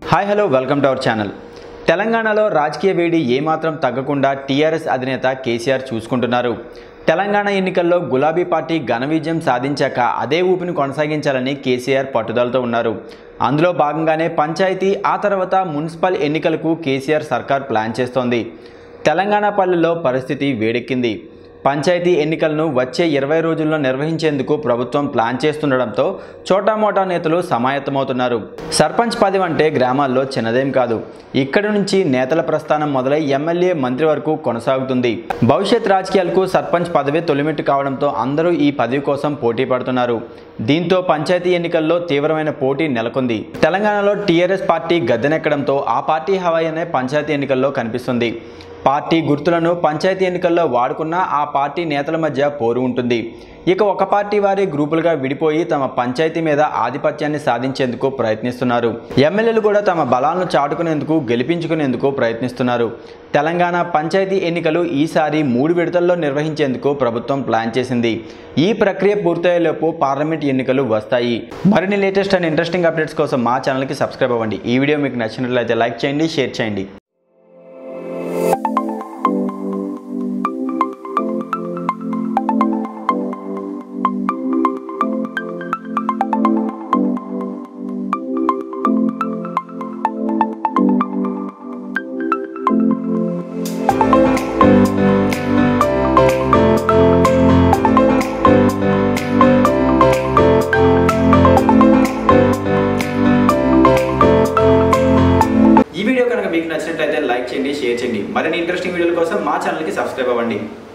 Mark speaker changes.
Speaker 1: hi hello welcome to our channel తెలంగాణలో రాజకీయ వేడి ఏమాత్రం తగ్గకుండా టీఆర్ఎస్ అధినేత కేసీఆర్ చూసుకుంటున్నారు తెలంగాణ ఎన్నికల్లో గులాబీ పార్టీ ఘన విజయం సాధించాక అదే ఊపిని కొనసాగించాలని కేసీఆర్ పట్టుదలతో ఉన్నారు అందులో భాగంగానే పంచాయతీ ఆ తర్వాత మున్సిపల్ ఎన్నికలకు కేసీఆర్ సర్కార్ ప్లాన్ చేస్తోంది తెలంగాణ పల్లెల్లో పరిస్థితి వేడెక్కింది పంచాయతీ ఎన్నికలను వచ్చే ఇరవై రోజుల్లో నిర్వహించేందుకు ప్రభుత్వం ప్లాన్ చేస్తుండడంతో చోటామోటా నేతలు సమాయత్తమవుతున్నారు సర్పంచ్ పదవి అంటే గ్రామాల్లో చిన్నదేం కాదు ఇక్కడి నుంచి నేతల ప్రస్థానం మొదలై ఎమ్మెల్యే మంత్రి వరకు కొనసాగుతుంది భవిష్యత్ రాజకీయాలకు సర్పంచ్ పదవి తొలిమెట్టు కావడంతో అందరూ ఈ పదవి కోసం పోటీ పడుతున్నారు దీంతో పంచాయతీ ఎన్నికల్లో తీవ్రమైన పోటీ నెలకొంది తెలంగాణలో టీఆర్ఎస్ పార్టీ గద్దెనెక్కడంతో ఆ పార్టీ హవాయనే పంచాయతీ ఎన్నికల్లో కనిపిస్తుంది పార్టీ గుర్తులను పంచాయతీ ఎన్నికల్లో వాడుకున్న ఆ పార్టీ నేతల మధ్య పోరు ఉంటుంది ఇక ఒక పార్టీ వారి గ్రూపులుగా విడిపోయి తమ పంచాయతీ మీద ఆధిపత్యాన్ని సాధించేందుకు ప్రయత్నిస్తున్నారు ఎమ్మెల్యేలు కూడా తమ బలాలను చాటుకునేందుకు గెలిపించుకునేందుకు ప్రయత్నిస్తున్నారు తెలంగాణ పంచాయతీ ఎన్నికలు ఈసారి మూడు విడతల్లో నిర్వహించేందుకు ప్రభుత్వం ప్లాన్ చేసింది ఈ ప్రక్రియ పూర్తయ్యేలోపు పార్లమెంట్ ఎన్నికలు వస్తాయి మరిన్ని లేటెస్ట్ అండ్ ఇంట్రెస్టింగ్ అప్డేట్స్ కోసం మా ఛానల్కి సబ్స్క్రైబ్ అవ్వండి ఈ వీడియో మీకు నచ్చినట్లయితే లైక్ చేయండి షేర్ చేయండి ఈ వీడియో కనుక మీకు నచ్చినట్లయితే లైక్ చేయండి షేర్ చేయండి మరిన్ని ఇంట్రెస్టింగ్ వీడియోల కోసం మా ఛానల్కి సబ్స్క్రైబ్ అవ్వండి